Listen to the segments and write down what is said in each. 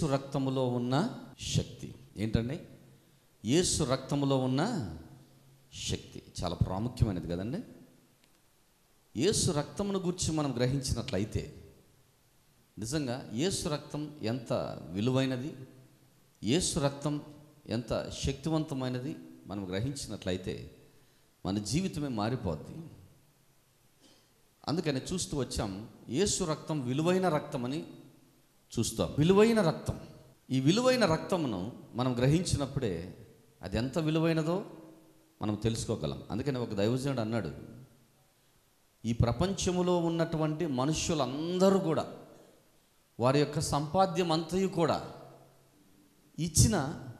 రక్తములో ఉన్న శక్తి ఏంటండి యేసు రక్తములో ఉన్న శక్తి చాలా ప్రాముఖ్యమైనది కదండి యేసు రక్తమును గురించి మనం గ్రహించినట్లయితే నిజంగా యేసు రక్తం ఎంత విలువైనది యేసు రక్తం ఎంత శక్తివంతమైనది మనం గ్రహించినట్లయితే మన జీవితమే మారిపోద్ది అందుకని చూస్తూ వచ్చాం యేసు రక్తం విలువైన రక్తమని చూస్తాం విలువైన రక్తం ఈ విలువైన రక్తమును మనం గ్రహించినప్పుడే అది ఎంత విలువైనదో మనం తెలుసుకోగలం అందుకని ఒక దైవజనుడు అన్నాడు ఈ ప్రపంచములో ఉన్నటువంటి మనుష్యులందరూ కూడా వారి యొక్క సంపాద్యం అంతయు కూడా ఇచ్చిన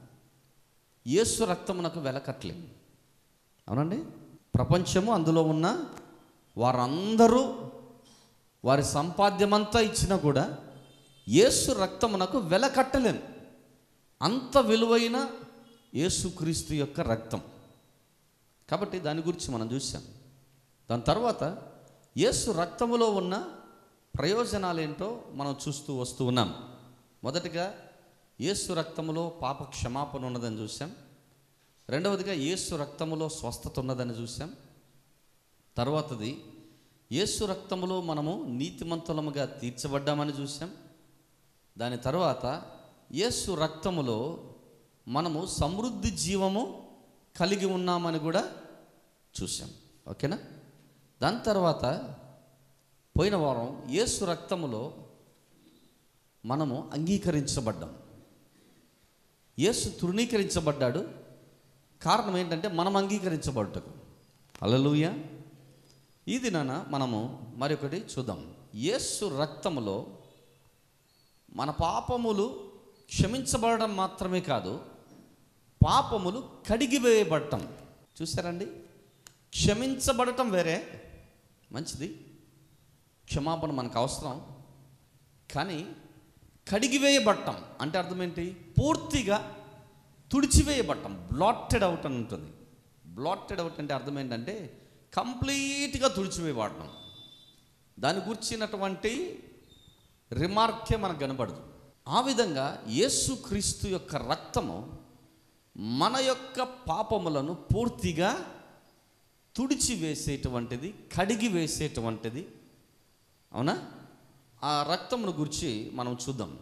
యేసు రక్తమునకు వెలకట్లేదు అవునండి ప్రపంచము అందులో ఉన్న వారందరూ వారి సంపాద్యమంతా ఇచ్చినా కూడా యేసు రక్తమునకు వెల కట్టలేము అంత విలువైన యేసుక్రీస్తు యొక్క రక్తం కాబట్టి దాని గురించి మనం చూసాం దాని తర్వాత యేసు రక్తములో ఉన్న ప్రయోజనాలు ఏంటో మనం చూస్తూ వస్తూ ఉన్నాం మొదటిగా యేసు రక్తములో పాప క్షమాపణ ఉన్నదని చూసాం రెండవదిగా యేసు రక్తములో స్వస్థత ఉన్నదని చూసాం తర్వాతది యేసు రక్తములో మనము నీతిమంతులముగా తీర్చబడ్డామని చూసాం దాని తర్వాత యేసు రక్తములో మనము సమృద్ధి జీవము కలిగి ఉన్నామని కూడా చూసాం ఓకేనా దాని తర్వాత పోయిన వారం యేసు రక్తములో మనము అంగీకరించబడ్డాం యేసు తృణీకరించబడ్డాడు కారణం ఏంటంటే మనం అంగీకరించబడ్డకు అలలుయ ఈ దినాన మనము మరొకటి చూద్దాం యేసు రక్తములో మన పాపములు క్షమించబడడం మాత్రమే కాదు పాపములు కడిగివేయబడటం చూసారండి క్షమించబడటం వేరే మంచిది క్షమాపణ మనకు అవసరం కానీ కడిగివేయబడటం అంటే అర్థం ఏంటి పూర్తిగా తుడిచివేయబడటం బ్లాటెడ్ అవుట్ అని ఉంటుంది బ్లాటెడ్ అవుట్ అంటే అర్థం ఏంటంటే కంప్లీట్గా తుడిచివేయబడటం దాని గురించినటువంటి రిమార్కే మనకు కనబడదు ఆ విధంగా యేసుక్రీస్తు యొక్క రక్తము మన యొక్క పాపములను పూర్తిగా తుడిచి వేసేటువంటిది కడిగి వేసేటువంటిది అవునా ఆ రక్తమును గురించి మనం చూద్దాం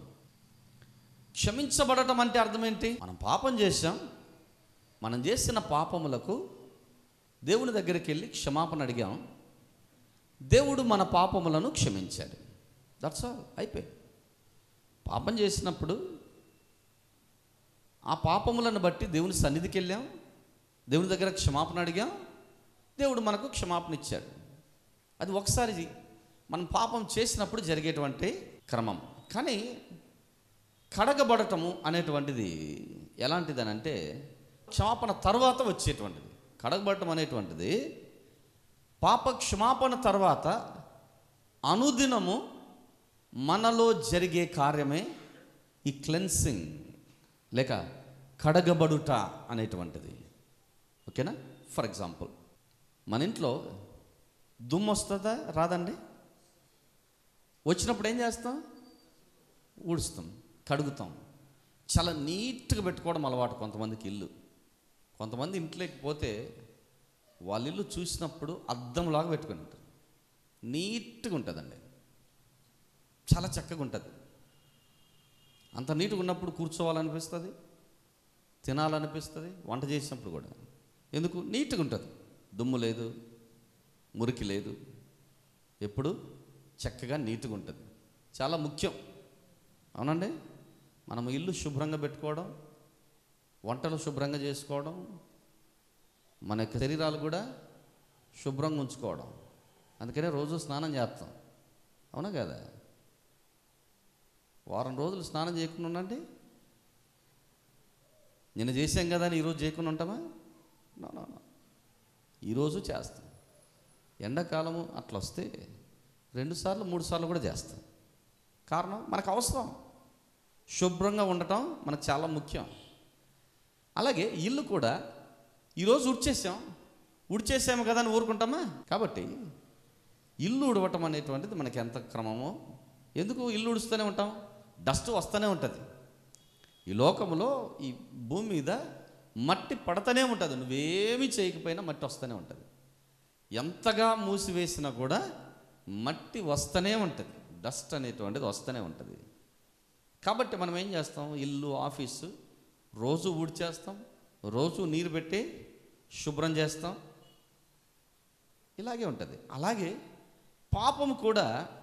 క్షమించబడటం అంటే అర్థం ఏంటి మనం పాపం చేశాం మనం చేసిన పాపములకు దేవుని దగ్గరికి వెళ్ళి క్షమాపణ అడిగాం దేవుడు మన పాపములను క్షమించాడు దట్స్ ఆల్ అయిపోయి పాపం చేసినప్పుడు ఆ పాపములను బట్టి దేవుని సన్నిధికి వెళ్ళాం దేవుని దగ్గర క్షమాపణ అడిగాం దేవుడు మనకు క్షమాపణ ఇచ్చాడు అది ఒకసారి మనం పాపం చేసినప్పుడు జరిగేటువంటి క్రమం కానీ కడగబడటము అనేటువంటిది ఎలాంటిదని అంటే క్షమాపణ తర్వాత వచ్చేటువంటిది కడగబడటం అనేటువంటిది పాప క్షమాపణ తర్వాత అనుదినము మనలో జరిగే కార్యమే ఈ క్లెన్సింగ్ లేక కడగబడుట అనేటువంటిది ఓకేనా ఫర్ ఎగ్జాంపుల్ మన ఇంట్లో దుమ్ము వస్తుందా రాదండి వచ్చినప్పుడు ఏం చేస్తాం ఊడుస్తాం కడుగుతాం చాలా నీట్గా పెట్టుకోవడం అలవాటు కొంతమందికి ఇల్లు కొంతమంది ఇంట్లోకి పోతే వాళ్ళ ఇల్లు చూసినప్పుడు అద్దంలాగా పెట్టుకుని ఉంటారు నీట్గా ఉంటుందండి చాలా చక్కగా ఉంటుంది అంత నీట్గా ఉన్నప్పుడు కూర్చోవాలనిపిస్తుంది తినాలనిపిస్తుంది వంట చేసినప్పుడు కూడా ఎందుకు నీట్గా ఉంటుంది దుమ్ము లేదు మురికి లేదు ఎప్పుడు చక్కగా నీట్గా ఉంటుంది చాలా ముఖ్యం అవునండి మనం ఇల్లు శుభ్రంగా పెట్టుకోవడం వంటలు శుభ్రంగా చేసుకోవడం మన యొక్క శరీరాలు కూడా శుభ్రంగా ఉంచుకోవడం అందుకనే రోజు స్నానం చేస్తాం అవునా కదా వారం రోజులు స్నానం చేయకుండా ఉండండి నిన్న చేసాం కదా అని ఈరోజు చేయకుండా ఉంటామా నో నో నో ఈరోజు చేస్తాం ఎండాకాలము అట్లా వస్తే రెండు సార్లు మూడు సార్లు కూడా చేస్తాం కారణం మనకు అవసరం శుభ్రంగా ఉండటం మనకు చాలా ముఖ్యం అలాగే ఇల్లు కూడా ఈరోజు ఉడిచేసాం ఉడిచేసాము కదా అని ఊరుకుంటామా కాబట్టి ఇల్లు ఉడవటం అనేటువంటిది మనకి ఎంత క్రమమో ఎందుకు ఇల్లు ఉడుస్తూనే ఉంటాం డస్ట్ వస్తూనే ఉంటుంది ఈ లోకములో ఈ భూమి మీద మట్టి పడతనే ఉంటుంది నువ్వేమీ చేయకపోయినా మట్టి వస్తూనే ఉంటుంది ఎంతగా మూసివేసినా కూడా మట్టి వస్తూనే ఉంటుంది డస్ట్ అనేటువంటిది వస్తూనే ఉంటుంది కాబట్టి మనం ఏం చేస్తాం ఇల్లు ఆఫీసు రోజు ఊడ్చేస్తాం రోజు నీరు పెట్టి శుభ్రం చేస్తాం ఇలాగే ఉంటుంది అలాగే పాపం కూడా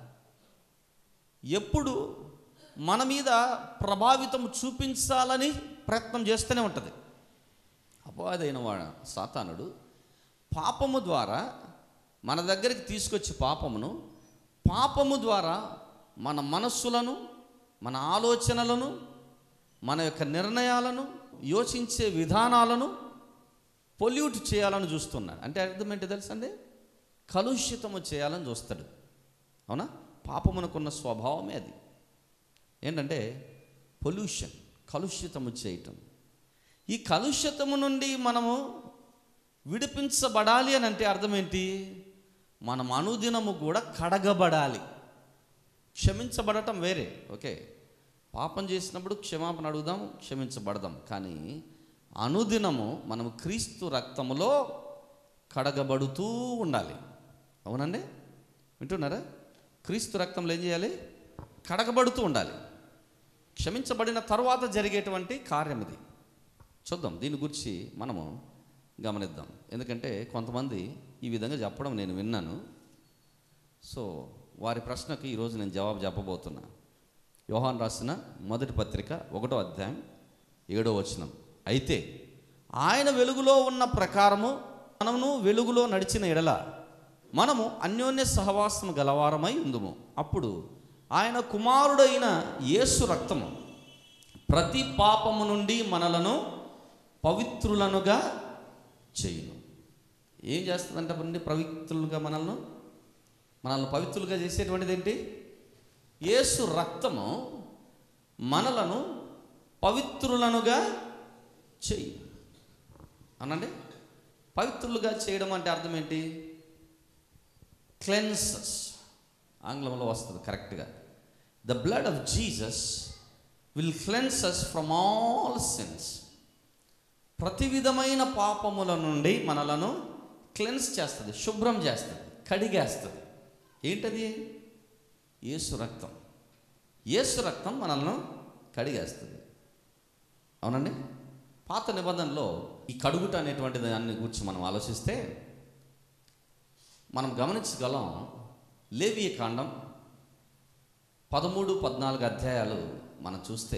ఎప్పుడు మన మీద ప్రభావితం చూపించాలని ప్రయత్నం చేస్తూనే ఉంటుంది అపవాదైన వాడు సాతానుడు పాపము ద్వారా మన దగ్గరికి తీసుకొచ్చి పాపమును పాపము ద్వారా మన మనస్సులను మన ఆలోచనలను మన యొక్క నిర్ణయాలను యోచించే విధానాలను పొల్యూట్ చేయాలని చూస్తున్నాడు అంటే అర్థం ఏంటి తెలుసండి కలుషితము చేయాలని చూస్తాడు అవునా పాపమునకున్న స్వభావమే అది ఏంటంటే పొల్యూషన్ కలుషితము చేయటం ఈ కలుషితము నుండి మనము విడిపించబడాలి అని అంటే అర్థం ఏంటి మనం అనుదినము కూడా కడగబడాలి క్షమించబడటం వేరే ఓకే పాపం చేసినప్పుడు క్షమాపణ అడుగుదాం క్షమించబడదాం కానీ అనుదినము మనం క్రీస్తు రక్తములో కడగబడుతూ ఉండాలి అవునండి వింటున్నారా క్రీస్తు రక్తంలో ఏం చేయాలి కడగబడుతూ ఉండాలి క్షమించబడిన తర్వాత జరిగేటువంటి కార్యం ఇది చూద్దాం దీని గురించి మనము గమనిద్దాం ఎందుకంటే కొంతమంది ఈ విధంగా చెప్పడం నేను విన్నాను సో వారి ప్రశ్నకు ఈరోజు నేను జవాబు చెప్పబోతున్నా యోహాన్ రాసిన మొదటి పత్రిక ఒకటో అధ్యాయం ఏడో వచనం అయితే ఆయన వెలుగులో ఉన్న ప్రకారము మనము వెలుగులో నడిచిన ఎడల మనము అన్యోన్య సహవాసము గలవారమై ఉందుము అప్పుడు ఆయన కుమారుడైన యేసు రక్తము ప్రతి పాపము నుండి మనలను పవిత్రులనుగా చేయును ఏం చేస్తుందంటే అప్పుడు పవిత్రులుగా మనల్ని మనల్ని పవిత్రులుగా చేసేటువంటిది ఏంటి యేసు రక్తము మనలను పవిత్రులనుగా చెయ్యి అనండి పవిత్రులుగా చేయడం అంటే అర్థం ఏంటి క్లెన్సస్ ఆంగ్లంలో వస్తుంది కరెక్ట్గా the blood of Jesus will cleanses from all sins ప్రతి విధమైన పాపముల నుండి మనలను క్లెన్స్ చేస్తుంది శుభ్రం చేస్తుంది కడిగేస్తుంది ఏంటది యేసు రక్తం యేసు రక్తం మనల్ని కడిగేస్తుంది అవునండి పాత నిబంధనలో ఈ కడుగుట అనేటువంటి దాన్ని గురించి మనం ఆలోచిస్తే మనం గమనించగలం లేవియ కాండం పదమూడు పద్నాలుగు అధ్యాయాలు మనం చూస్తే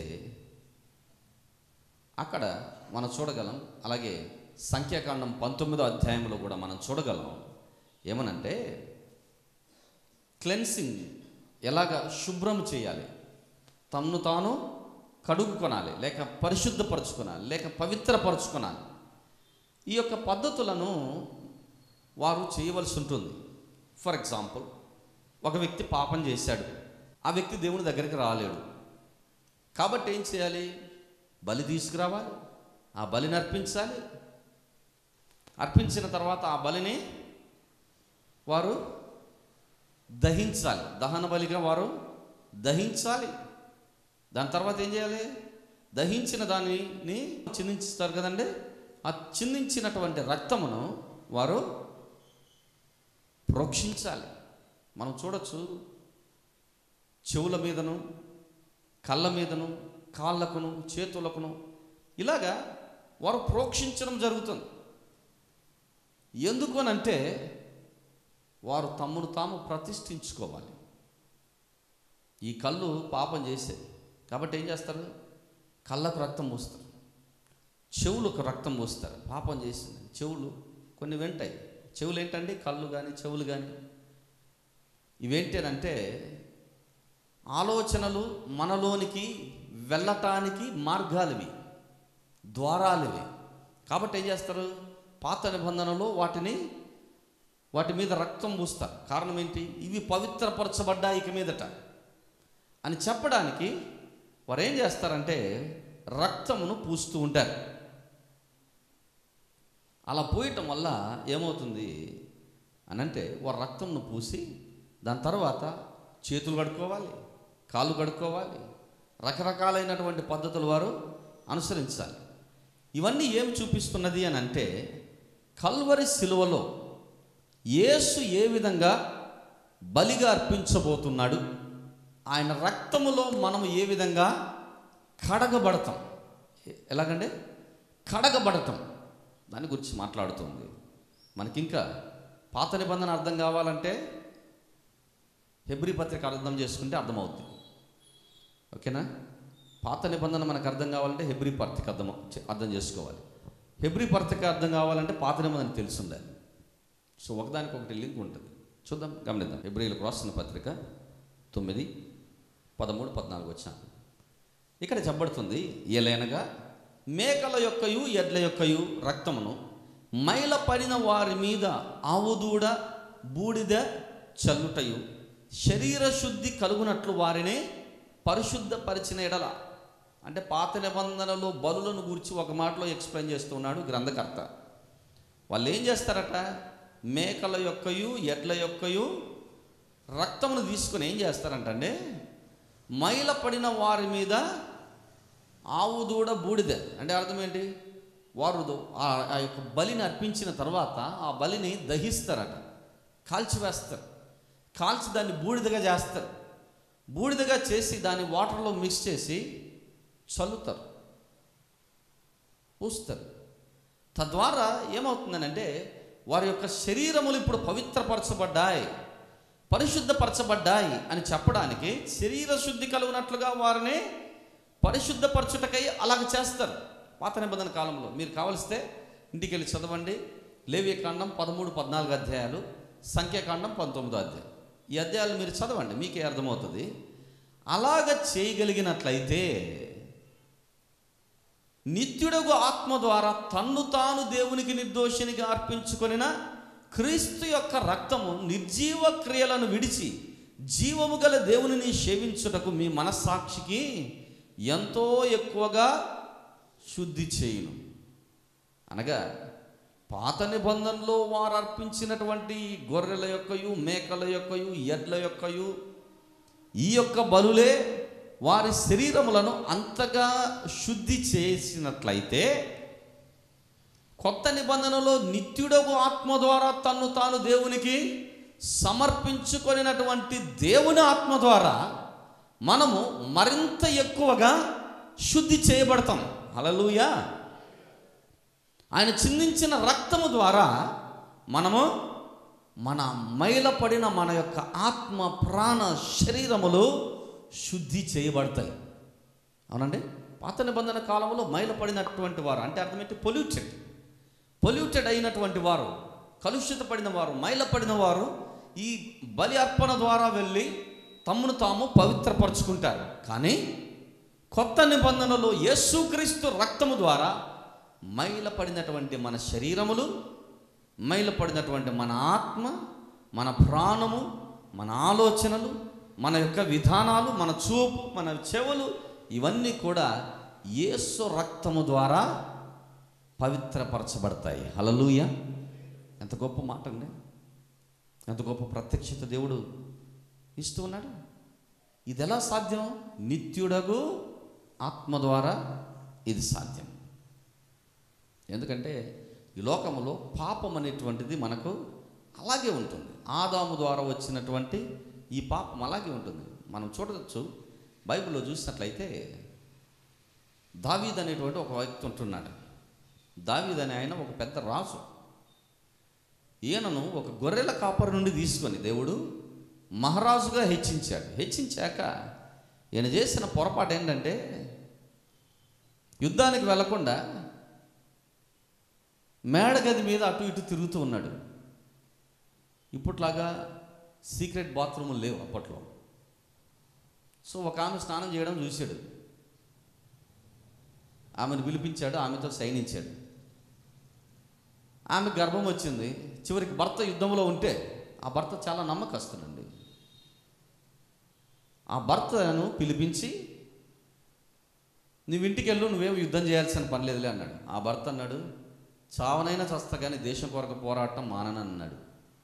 అక్కడ మనం చూడగలం అలాగే సంఖ్యాకాండం పంతొమ్మిదో అధ్యాయంలో కూడా మనం చూడగలం ఏమనంటే క్లెన్సింగ్ ఎలాగ శుభ్రం చేయాలి తన్ను తాను కడుగుకొనాలి లేక పరిశుద్ధపరచుకోనాలి లేక పవిత్రపరచుకోనాలి ఈ యొక్క పద్ధతులను వారు చేయవలసి ఉంటుంది ఫర్ ఎగ్జాంపుల్ ఒక వ్యక్తి పాపం చేశాడు ఆ వ్యక్తి దేవుని దగ్గరికి రాలేడు కాబట్టి ఏం చేయాలి బలి తీసుకురావాలి ఆ బలిని అర్పించాలి అర్పించిన తర్వాత ఆ బలిని వారు దహించాలి దహన బలిగా వారు దహించాలి దాని తర్వాత ఏం చేయాలి దహించిన దానిని చిందించుతారు కదండి ఆ చిందించినటువంటి రక్తమును వారు ప్రోక్షించాలి మనం చూడొచ్చు చెవుల మీదను కళ్ళ మీదను కాళ్ళకును చేతులకును ఇలాగా వారు ప్రోక్షించడం జరుగుతుంది ఎందుకు అనంటే వారు తమ్మును తాము ప్రతిష్ఠించుకోవాలి ఈ కళ్ళు పాపం చేసేది కాబట్టి ఏం చేస్తారు కళ్ళకు రక్తం పూస్తారు చెవులకు రక్తం పూస్తారు పాపం చేసింది చెవులు కొన్ని వింటాయి చెవులు ఏంటండి కళ్ళు కానీ చెవులు కానీ ఇవేంటి అని అంటే ఆలోచనలు మనలోనికి వెళ్ళటానికి మార్గాలు ఇవి ద్వారాలు ఇవి కాబట్టి ఏం చేస్తారు పాత నిబంధనలో వాటిని వాటి మీద రక్తం పూస్తారు కారణం ఏంటి ఇవి పవిత్రపరచబడ్డా ఇక మీదట అని చెప్పడానికి వారు ఏం చేస్తారంటే రక్తమును పూస్తూ ఉంటారు అలా పోయటం వల్ల ఏమవుతుంది అని అంటే వారు రక్తంను పూసి దాని తర్వాత చేతులు కడుక్కోవాలి కాళ్ళు కడుక్కోవాలి రకరకాలైనటువంటి పద్ధతులు వారు అనుసరించాలి ఇవన్నీ ఏమి చూపిస్తున్నది అని అంటే కల్వరి శిలువలో యేసు ఏ విధంగా బలిగా అర్పించబోతున్నాడు ఆయన రక్తములో మనం ఏ విధంగా కడగబడతాం ఎలాగండి కడగబడతాం దాని గురించి మాట్లాడుతుంది మనకింకా పాత నిబంధన అర్థం కావాలంటే హెబ్రి పత్రిక అర్థం చేసుకుంటే అర్థమవుద్ది ఓకేనా పాత నిబంధన మనకు అర్థం కావాలంటే హెబ్రి పత్రిక అర్థం అర్థం చేసుకోవాలి హెబ్రి పత్రిక అర్థం కావాలంటే పాత నిబంధన తెలిసి ఉండాలి సో ఒకదానికి ఒకటి లింక్ ఉంటుంది చూద్దాం గమనిద్దాం హెబ్రిలకు రాసిన పత్రిక తొమ్మిది పదమూడు పద్నాలుగు వచ్చాను ఇక్కడ చెప్పబడుతుంది ఏలైనగా మేకల యొక్కయు ఎడ్ల యొక్కయు రక్తమును మైల పడిన వారి మీద ఆవుదూడ బూడిద చల్లుటయు శరీర శుద్ధి కలుగునట్లు వారిని పరిశుద్ధపరిచిన ఎడల అంటే పాత నిబంధనలో బలులను గురించి ఒక మాటలో ఎక్స్ప్లెయిన్ చేస్తున్నాడు గ్రంథకర్త వాళ్ళు ఏం చేస్తారట మేకల యొక్కయు ఎడ్ల యొక్కయు రక్తమును తీసుకొని ఏం చేస్తారంటండి మైల పడిన వారి మీద ఆవు దూడ బూడిద అంటే అర్థం ఏంటి వారు దో- ఆ ఆ యొక్క బలిని అర్పించిన తర్వాత ఆ బలిని దహిస్తారట కాల్చివేస్తారు కాల్చి దాన్ని బూడిదగా చేస్తారు బూడిదగా చేసి దాన్ని వాటర్లో మిక్స్ చేసి చల్లుతారు పూస్తారు తద్వారా ఏమవుతుందనంటే వారి యొక్క శరీరములు ఇప్పుడు పవిత్రపరచబడ్డాయి పరిశుద్ధపరచబడ్డాయి అని చెప్పడానికి శరీర శుద్ధి కలుగునట్లుగా వారిని పరిశుద్ధపరచుటకై అలాగ చేస్తారు పాత నిబంధన కాలంలో మీరు కావలిస్తే ఇంటికి వెళ్ళి చదవండి లేవ్యకాండం పదమూడు పద్నాలుగు అధ్యాయాలు సంఖ్యాకాండం పంతొమ్మిదో అధ్యాయం ఈ అధ్యాయాలు మీరు చదవండి మీకే అర్థమవుతుంది అలాగ చేయగలిగినట్లయితే నిత్యుడగు ఆత్మ ద్వారా తన్ను తాను దేవునికి నిర్దోషినిగా అర్పించుకొనిన క్రీస్తు యొక్క రక్తము నిర్జీవ క్రియలను విడిచి జీవము గల దేవునిని సేవించుటకు మీ మనస్సాక్షికి ఎంతో ఎక్కువగా శుద్ధి చేయును అనగా పాత నిబంధనలో వారు అర్పించినటువంటి గొర్రెల యొక్కయు మేకల యొక్కయు ఎడ్ల యొక్కయు ఈ యొక్క బలులే వారి శరీరములను అంతగా శుద్ధి చేసినట్లయితే కొత్త నిబంధనలో నిత్యుడగు ఆత్మ ద్వారా తన్ను తాను దేవునికి సమర్పించుకొనినటువంటి దేవుని ఆత్మ ద్వారా మనము మరింత ఎక్కువగా శుద్ధి చేయబడతాం హల్లెలూయా ఆయన చిందించిన రక్తము ద్వారా మనము మన మైలపడిన మన యొక్క ఆత్మ ప్రాణ శరీరములు శుద్ధి చేయబడతాయి అవునండి పాత నిబంధన కాలంలో మైలపడినటువంటి వారు అంటే అర్థం ఏంటి పొల్యూటెడ్ పొల్యూటెడ్ అయినటువంటి వారు కలుషితపడిన వారు మైలపడిన వారు ఈ బలి అర్పణ ద్వారా వెళ్ళి తమ్మును తాము పవిత్రపరచుకుంటారు కానీ కొత్త నిబంధనలో యేసుక్రీస్తు రక్తము ద్వారా మైలపడినటువంటి మన శరీరములు మైలపడినటువంటి మన ఆత్మ మన ప్రాణము మన ఆలోచనలు మన యొక్క విధానాలు మన చూపు మన చెవులు ఇవన్నీ కూడా యేసు రక్తము ద్వారా పవిత్రపరచబడతాయి హలలుయ ఎంత గొప్ప మాట అండి ఎంత గొప్ప ప్రత్యక్షత దేవుడు ఇస్తూ ఉన్నాడు ఇది ఎలా సాధ్యం నిత్యుడగు ఆత్మ ద్వారా ఇది సాధ్యం ఎందుకంటే ఈ లోకములో పాపం అనేటువంటిది మనకు అలాగే ఉంటుంది ఆదాము ద్వారా వచ్చినటువంటి ఈ పాపం అలాగే ఉంటుంది మనం చూడవచ్చు బైబిల్లో చూసినట్లయితే దావీద్ అనేటువంటి ఒక వ్యక్తి ఉంటున్నాడు దావీద్ అనే ఆయన ఒక పెద్ద రాజు ఈయనను ఒక గొర్రెల కాపరి నుండి తీసుకొని దేవుడు మహారాజుగా హెచ్చించాడు హెచ్చించాక ఈయన చేసిన పొరపాటు ఏంటంటే యుద్ధానికి వెళ్లకుండా మేడగది మీద అటు ఇటు తిరుగుతూ ఉన్నాడు ఇప్పట్లాగా సీక్రెట్ బాత్రూములు లేవు అప్పట్లో సో ఒక ఆమె స్నానం చేయడం చూశాడు ఆమెను పిలిపించాడు ఆమెతో సైనించాడు ఆమె గర్భం వచ్చింది చివరికి భర్త యుద్ధంలో ఉంటే ఆ భర్త చాలా నమ్మకస్తుడండి ఆ భర్తను పిలిపించి నువ్వు ఇంటికి వెళ్ళు నువ్వేం యుద్ధం చేయాల్సిన పని లేదులే అన్నాడు ఆ భర్త అన్నాడు చావనైనా చస్తా కానీ దేశం కొరకు పోరాటం మానని అన్నాడు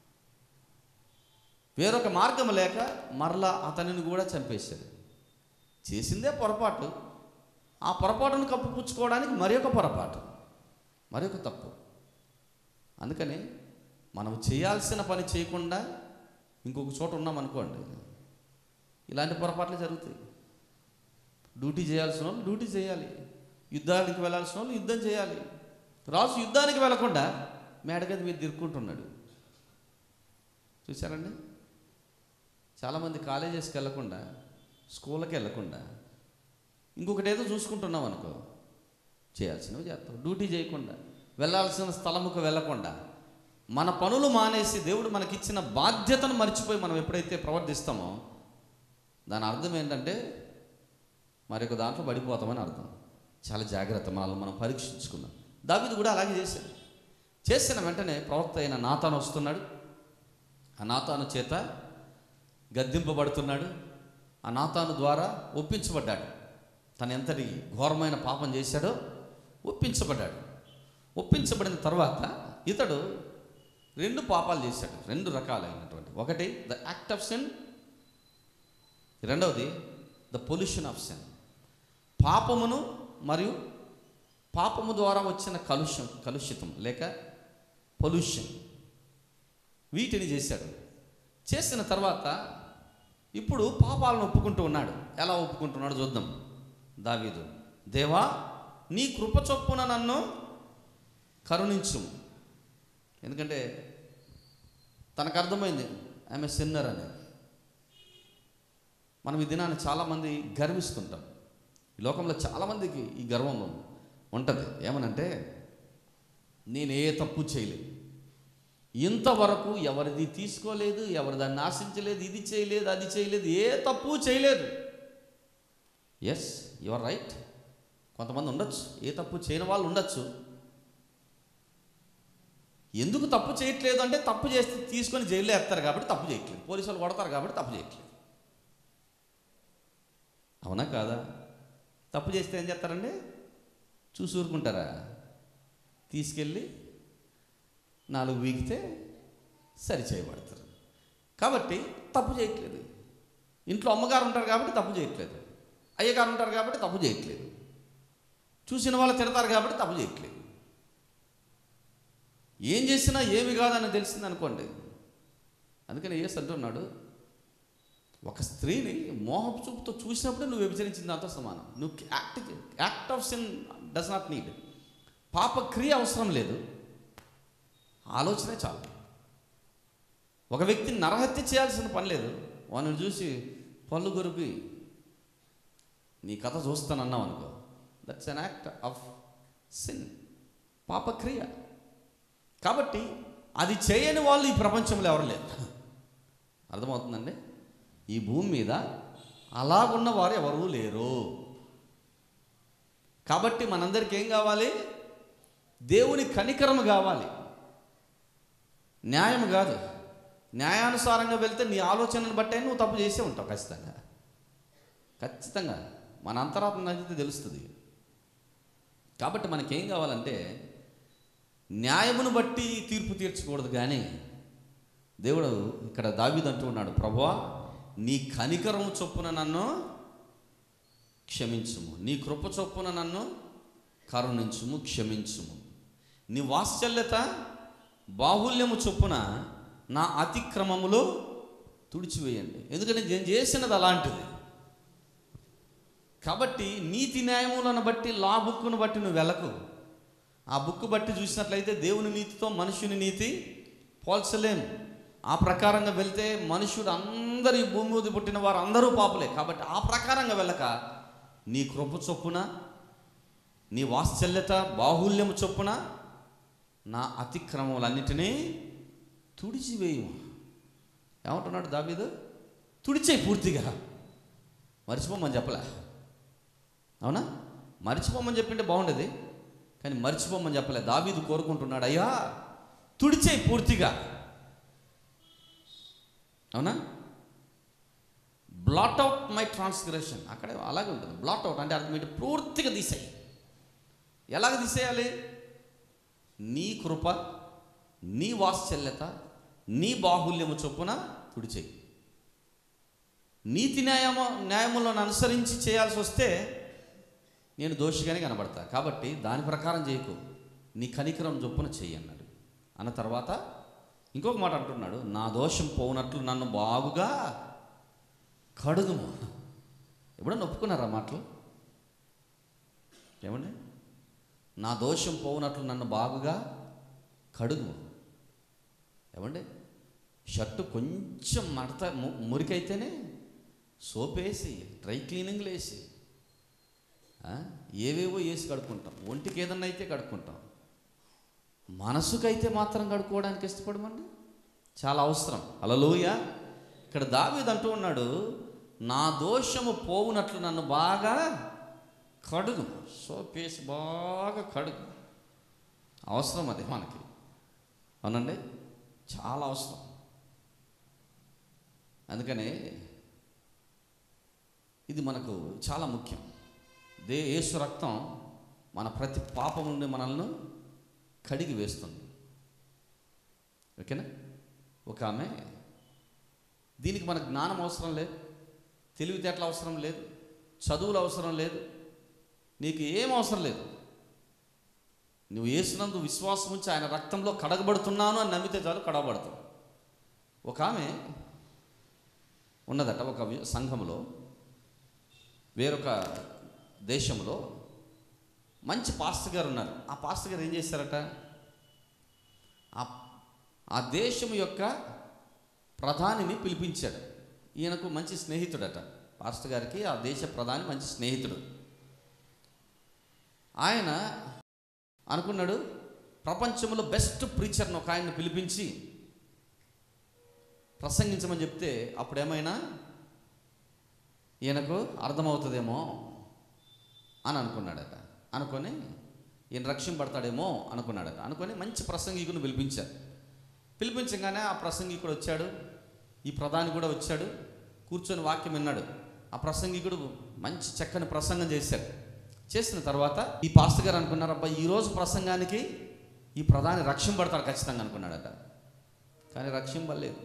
వేరొక మార్గం లేక మరలా అతనిని కూడా చంపేశాడు చేసిందే పొరపాటు ఆ పొరపాటును కప్పిపుచ్చుకోవడానికి మరి ఒక పొరపాటు మరి ఒక తప్పు అందుకని మనం చేయాల్సిన పని చేయకుండా ఇంకొక చోట ఉన్నాం అనుకోండి ఇలాంటి పొరపాట్లు జరుగుతాయి డ్యూటీ చేయాల్సిన వాళ్ళు డ్యూటీ చేయాలి యుద్ధానికి వెళ్ళాల్సిన వాళ్ళు యుద్ధం చేయాలి రాజు యుద్ధానికి వెళ్ళకుండా మేడగది మీద తిరుక్కుంటున్నాడు చూసారండి చాలామంది కాలేజెస్కి వెళ్ళకుండా స్కూళ్ళకి వెళ్ళకుండా ఇంకొకటి ఏదో చూసుకుంటున్నాం అనుకో చేయాల్సినవి చేస్తాం డ్యూటీ చేయకుండా వెళ్ళాల్సిన స్థలముకు వెళ్ళకుండా మన పనులు మానేసి దేవుడు మనకిచ్చిన బాధ్యతను మర్చిపోయి మనం ఎప్పుడైతే ప్రవర్తిస్తామో దాని అర్థం ఏంటంటే మరొక దాంట్లో పడిపోతామని అర్థం చాలా జాగ్రత్త మనల్ని మనం పరీక్షించుకుందాం దావీదు కూడా అలాగే చేశాడు చేసిన వెంటనే ప్రవక్త అయిన నాతాను వస్తున్నాడు ఆ నాతాను చేత గద్దింపబడుతున్నాడు ఆ నాతాను ద్వారా ఒప్పించబడ్డాడు తను ఎంతటి ఘోరమైన పాపం చేశాడో ఒప్పించబడ్డాడు ఒప్పించబడిన తర్వాత ఇతడు రెండు పాపాలు చేశాడు రెండు రకాలైనటువంటి ఒకటి ద యాక్ట్ ఆఫ్ సిన్ రెండవది ద పొల్యూషన్ ఆఫ్ సిన్ పాపమును మరియు పాపము ద్వారా వచ్చిన కలుషం కలుషితం లేక పొల్యూషన్ వీటిని చేశాడు చేసిన తర్వాత ఇప్పుడు పాపాలను ఒప్పుకుంటూ ఉన్నాడు ఎలా ఒప్పుకుంటున్నాడు చూద్దాం దావీదు దేవా నీ కృప చొప్పున నన్ను కరుణించు ఎందుకంటే తనకు అర్థమైంది ఆమె సిన్నర్ అని మనం ఈ దినాన్ని చాలామంది గర్విస్తుంటాం ఈ లోకంలో చాలామందికి ఈ గర్వం ఉంటుంది ఏమనంటే నేను ఏ తప్పు చేయలేదు ఇంతవరకు ఎవరిది తీసుకోలేదు ఎవరి దాన్ని ఆశించలేదు ఇది చేయలేదు అది చేయలేదు ఏ తప్పు చేయలేదు ఎస్ యువర్ రైట్ కొంతమంది ఉండొచ్చు ఏ తప్పు చేయని వాళ్ళు ఉండొచ్చు ఎందుకు తప్పు చేయట్లేదు అంటే తప్పు చేస్తే తీసుకొని జైల్లో వేస్తారు కాబట్టి తప్పు చేయట్లేదు పోలీసు వాళ్ళు కొడతారు కాబట్టి తప్పు చేయట్లేదు అవునా కాదా తప్పు చేస్తే ఏం చేస్తారండి చూసి ఊరుకుంటారా తీసుకెళ్ళి నాలుగు వీగితే సరి చేయబడతారు కాబట్టి తప్పు చేయట్లేదు ఇంట్లో అమ్మగారు ఉంటారు కాబట్టి తప్పు చేయట్లేదు అయ్యగారు ఉంటారు కాబట్టి తప్పు చేయట్లేదు చూసిన వాళ్ళు తిడతారు కాబట్టి తప్పు చేయట్లేదు ఏం చేసినా ఏమి కాదని తెలిసింది అనుకోండి అందుకని ఏసు అంటున్నాడు ఒక స్త్రీని మోహపు చూపుతో చూసినప్పుడే నువ్వు వ్యభిచరించిన దాంతో సమానం నువ్వు act act of sin does not need పాప క్రియ అవసరం లేదు ఆలోచనే చాలు ఒక వ్యక్తిని నరహత్య చేయాల్సిన పని లేదు వాడిని చూసి పళ్ళు గొరిపి నీ కథ చూస్తానన్నావు అనుకో that's an act of sin పాపక్రియ కాబట్టి అది చేయని వాళ్ళు ఈ ప్రపంచంలో ఎవరు లేరు అర్థమవుతుందండి ఈ భూమి మీద అలాగున్న వారు ఎవరూ లేరు కాబట్టి మనందరికీ ఏం కావాలి దేవుని కనికరం కావాలి న్యాయం కాదు న్యాయానుసారంగా వెళ్తే నీ ఆలోచనను బట్టే నువ్వు తప్పు చేసే ఉంటావు ఖచ్చితంగా ఖచ్చితంగా మన అంతరాత్మ అయితే తెలుస్తుంది కాబట్టి మనకేం కావాలంటే న్యాయమును బట్టి తీర్పు తీర్చకూడదు కానీ దేవుడు ఇక్కడ దావీదు అంటూ ఉన్నాడు ప్రభువా నీ కనికరము చొప్పున నన్ను క్షమించుము నీ కృప చొప్పున నన్ను కరుణించుము క్షమించుము నీ వాత్సల్యత బాహుల్యము చొప్పున నా అతిక్రమములో తుడిచివేయండి ఎందుకంటే నేను చేసినది అలాంటిది కాబట్టి నీతి న్యాయములను బట్టి లా బుక్కును బట్టి నువ్వు వెళ్ళకు ఆ బుక్ బట్టి చూసినట్లయితే దేవుని నీతితో మనుషుని నీతి పోల్చలేం ఆ ప్రకారంగా వెళ్తే మనుషుడు అందరు ఈ భూమి మీద పుట్టిన వారు అందరూ పాపులే కాబట్టి ఆ ప్రకారంగా వెళ్ళక నీ కృప చొప్పున నీ వాత్సల్యత బాహుల్యము చొప్పున నా అతిక్రమములన్నిటినీ తుడిచివేయు ఏమంటున్నాడు దావీదు తుడిచే పూర్తిగా మర్చిపోమని చెప్పలే అవునా మర్చిపోమని చెప్పింటే బాగుండేది కానీ మర్చిపోమని చెప్పలే దావీదు కోరుకుంటున్నాడు అయ్యా తుడిచే పూర్తిగా అవునా బ్లాట్ అవుట్ మై ట్రాన్స్గ్రెషన్ అక్కడే అలాగే ఉంటుంది బ్లాట్ అవుట్ అంటే అర్థం ఏంటి పూర్తిగా తీసేయి ఎలాగ తీసేయాలి నీ కృప నీ వాత్సల్యత నీ బాహుల్యము చొప్పున తుడిచేయి నీతి న్యాయము న్యాయములను అనుసరించి చేయాల్సి వస్తే నేను దోషిగానే కనబడతా కాబట్టి దాని ప్రకారం చేయకు నీ కనికరం చొప్పున చెయ్యి అన్నాడు అన్న తర్వాత ఇంకొక మాట అంటున్నాడు నా దోషం పోనట్లు నన్ను బాగుగా కడుగుము ఎప్పుడన్నా ఒప్పుకున్నారా మాటలు ఏమండి నా దోషం పోనట్లు నన్ను బాగుగా కడుగుము ఏమండి షర్టు కొంచెం మడత ము- మురికైతేనే సోపేసి డ్రై క్లీనింగ్లు వేసి ఆ, ఏవేవో వేసి కడుక్కుంటాం ఒంటికి ఏదన్నా అయితే కడుక్కుంటాం మనసుకైతే మాత్రం కడుక్కోవడానికి ఇష్టపడమండి చాలా అవసరం అలలోయ ఇక్కడ దావీద్ అంటూ ఉన్నాడు నా దోషము పోవునట్లు నన్ను బాగా కడుగు సోపేసి బాగా కడుగు అవసరం అది మనకి అవునండి చాలా అవసరం అందుకనే ఇది మనకు చాలా ముఖ్యం దే యేసు రక్తం మన ప్రతి పాపం నుండి మనల్ని కడిగి వేస్తుంది ఓకేనా ఒక ఆమె దీనికి మన జ్ఞానం అవసరం లేదు తెలివితేటలు అవసరం లేదు చదువులు అవసరం లేదు నీకు ఏం అవసరం లేదు నువ్వు వేసినందు విశ్వాసం ఉంచి ఆయన రక్తంలో కడగబడుతున్నాను అని నమ్మితే చాలు కడగబడతావు ఒక ఆమె ఉన్నదట ఒక వి- సంఘములో వేరొక దేశంలో మంచి పాస్టర్ గారు ఉన్నారు ఆ పాస్టర్ గారు ఏం చేశారట ఆ ఆ దేశం యొక్క ప్రధానిని పిలిపించాడు ఈయనకు మంచి స్నేహితుడట పాస్టర్ గారికి ఆ దేశ ప్రధాని మంచి స్నేహితుడు ఆయన అనుకున్నాడు ప్రపంచంలో బెస్ట్ ప్రీచర్ని ఒక ఆయన్ని పిలిపించి ప్రసంగించమని చెప్తే అప్పుడేమైనా ఈయనకు అర్థమవుతుందేమో అని అనుకున్నాడట అనుకొని ఈయన రక్షింపడతాడేమో అనుకున్నాడట అనుకొని మంచి ప్రసంగికుని పిలిపించారు పిలిపించగానే ఆ ప్రసంగికుడు వచ్చాడు ఈ ప్రధాని కూడా వచ్చాడు కూర్చొని వాక్యం విన్నాడు ఆ ప్రసంగికుడు మంచి చక్కని ప్రసంగం చేశాడు చేసిన తర్వాత ఈ పాస్టర్ గారు అనుకున్నారు అబ్బా ఈరోజు ప్రసంగానికి ఈ ప్రధాని రక్షింపడతాడు ఖచ్చితంగా అనుకున్నాడట కానీ రక్షింపలేదు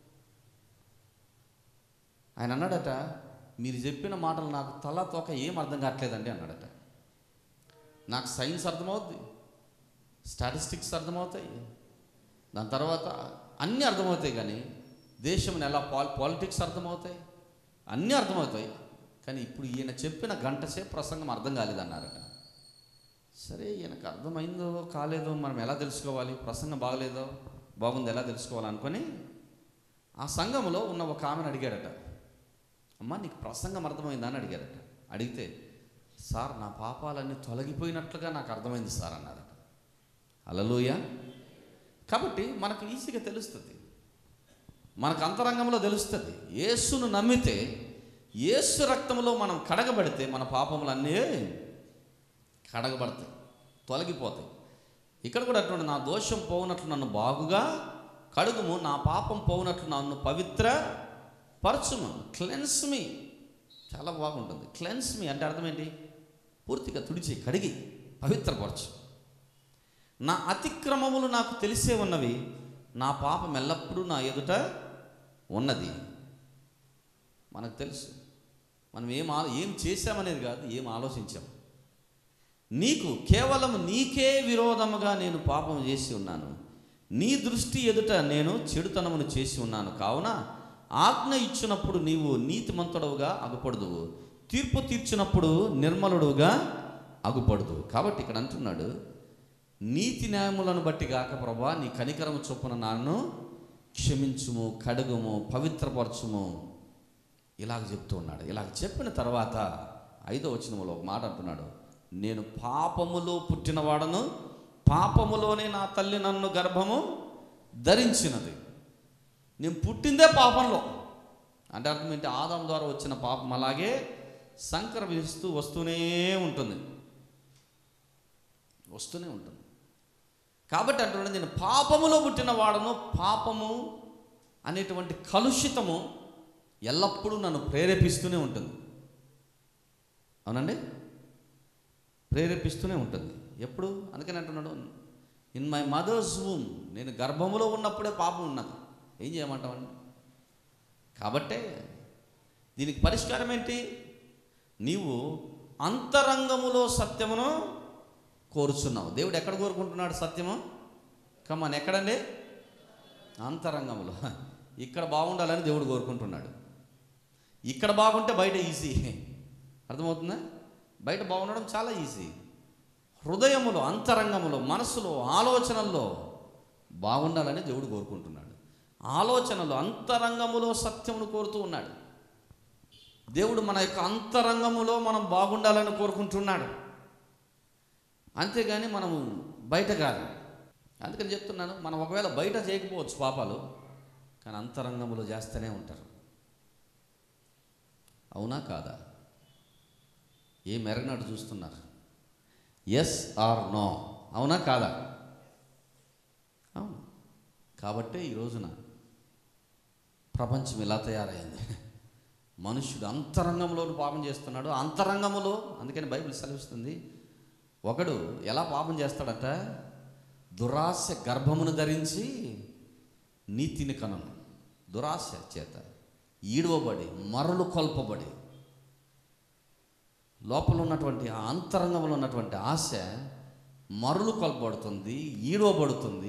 ఆయన అన్నాడట మీరు చెప్పిన మాటలు నాకు తల తోక ఏం అర్థం కావట్లేదండి అన్నాడట నాకు సైన్స్ అర్థమవుద్ది స్టాటిస్టిక్స్ అర్థమవుతాయి దాని తర్వాత అన్నీ అర్థమవుతాయి కానీ దేశం ఎలా పాల్ పాలిటిక్స్ అర్థమవుతాయి అన్నీ అర్థమవుతాయి కానీ ఇప్పుడు ఈయన చెప్పిన గంట సేపు ప్రసంగం అర్థం కాలేదన్నారట సరే ఈయనకు అర్థమైందో కాలేదో మనం ఎలా తెలుసుకోవాలి ప్రసంగం బాగలేదో బాగుంది ఎలా తెలుసుకోవాలనుకొని ఆ సంఘంలో ఉన్న ఒక ఆమెను అడిగాడట అమ్మా నీకు ప్రసంగం అర్థమైందా అని అడిగారట అడిగితే సార్ నా పాపాలన్నీ తొలగిపోయినట్లుగా నాకు అర్థమైంది సార్ అన్నారట అలలోయ కాబట్టి మనకు ఈజీగా తెలుస్తుంది మనకు అంతరంగంలో తెలుస్తుంది యేసును నమ్మితే యేసు రక్తంలో మనం కడగబడితే మన పాపములన్నీ కడగబడతాయి తొలగిపోతాయి ఇక్కడ కూడా అటువంటి నా దోషం పోవునట్లు నన్ను బాగుగా కడుగుము నా పాపం పోవునట్లు నన్ను పవిత్ర పరచుము క్లెన్స్ మీ చాలా బాగుంటుంది క్లెన్స్ మీ అంటే అర్థం ఏంటి పూర్తిగా తుడిచి కడిగి పవిత్రపరచు నా అతిక్రమములు నాకు తెలిసే ఉన్నవి నా పాపం ఎల్లప్పుడూ నా ఎదుట ఉన్నది మనకు తెలుసు మనం ఏం ఆ ఏం చేశామనేది కాదు ఏం ఆలోచించాం నీకు కేవలం నీకే విరోధముగా నేను పాపం చేసి ఉన్నాను నీ దృష్టి ఎదుట నేను చెడుతనమును చేసి ఉన్నాను కావున ఆజ్ఞ ఇచ్చినప్పుడు నీవు నీతిమంతుడవుగా అగుపడదువు తీర్పు తీర్చినప్పుడు నిర్మలుడుగా అగుపడదు కాబట్టి ఇక్కడ అంటున్నాడు నీతి న్యాయములను బట్టి గాక ప్రభా నీ కనికరము చొప్పున నన్ను క్షమించుము కడుగుము పవిత్రపరచుము ఇలాగ చెప్తూ ఉన్నాడు ఇలాగ చెప్పిన తర్వాత ఐదో వచనములో ఒక మాట అంటున్నాడు నేను పాపములో పుట్టినవాడను పాపములోనే నా తల్లి నన్ను గర్భము ధరించినది నేను పుట్టిందే పాపంలో అంటే అర్థం ఏంటి ఆదాం ద్వారా వచ్చిన పాపం అలాగే సంక్రమిస్తూ వస్తూనే ఉంటుంది వస్తూనే ఉంటుంది కాబట్టి అంటున్నాడు నేను పాపములో పుట్టిన వాడను పాపము అనేటువంటి కలుషితము ఎల్లప్పుడూ నన్ను ప్రేరేపిస్తూనే ఉంటుంది అవునండి ప్రేరేపిస్తూనే ఉంటుంది ఎప్పుడు అందుకని అంటున్నాడు ఇన్ మై మదర్స్ వూమ్ నేను గర్భములో ఉన్నప్పుడే పాపం ఉన్నది ఏం చేయమంటామండి కాబట్టే దీనికి పరిష్కారం ఏంటి నీవు అంతరంగములో సత్యమును కోరుచున్నావు దేవుడు ఎక్కడ కోరుకుంటున్నాడు సత్యము కమ్మని ఎక్కడండి అంతరంగములో ఇక్కడ బాగుండాలని దేవుడు కోరుకుంటున్నాడు ఇక్కడ బాగుంటే బయట ఈజీ అర్థమవుతుందా బయట బాగుండడం చాలా ఈజీ హృదయములో అంతరంగములో మనసులో ఆలోచనల్లో బాగుండాలని దేవుడు కోరుకుంటున్నాడు ఆలోచనలో అంతరంగములో సత్యమును కోరుతూ ఉన్నాడు దేవుడు మన యొక్క అంతరంగములో మనం బాగుండాలని కోరుకుంటున్నాడు అంతేగాని మనము బయట కాదు అందుకని చెప్తున్నాను మనం ఒకవేళ బయట చేయకపోవచ్చు పాపాలు కానీ అంతరంగములో చేస్తూనే ఉంటారు అవునా కాదా ఏ మెరగనట్టు చూస్తున్నారు ఎస్ ఆర్ నో అవునా కాదా అవును కాబట్టే ఈ రోజున ప్రపంచం ఇలా తయారైంది మనుష్యుడు అంతరంగంలో పాపం చేస్తున్నాడు అంతరంగములో అందుకని బైబిల్ సెలవిస్తుంది ఒకడు ఎలా పాపం చేస్తాడట దురాశ గర్భమును ధరించి నీతిని కనును దురాశ చేత ఈడవబడి మరలు కొల్పబడి లోపల ఉన్నటువంటి ఆ అంతరంగంలో ఉన్నటువంటి ఆశ మరలు కొల్పబడుతుంది ఈడవబడుతుంది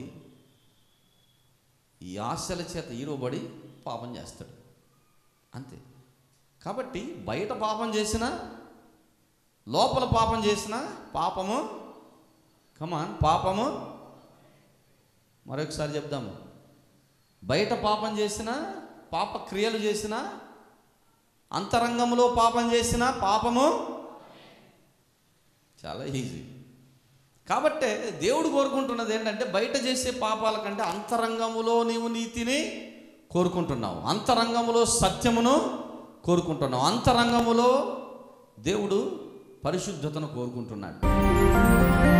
ఈ ఆశల చేత ఈడవబడి పాపం చేస్తాడు అంతే కాబట్టి బయట పాపం చేసినా లోపల పాపం చేసినా పాపము కమాన్ పాపము మరొకసారి చెప్దాము బయట పాపం చేసిన పాప క్రియలు చేసిన అంతరంగంలో పాపం చేసిన పాపము చాలా ఈజీ కాబట్టే దేవుడు కోరుకుంటున్నది ఏంటంటే బయట చేసే పాపాల కంటే అంతరంగములో నీవు నీతిని కోరుకుంటున్నావు అంతరంగములో సత్యమును కోరుకుంటున్నావు అంతరంగములో దేవుడు పరిశుద్ధతను కోరుకుంటున్నాడు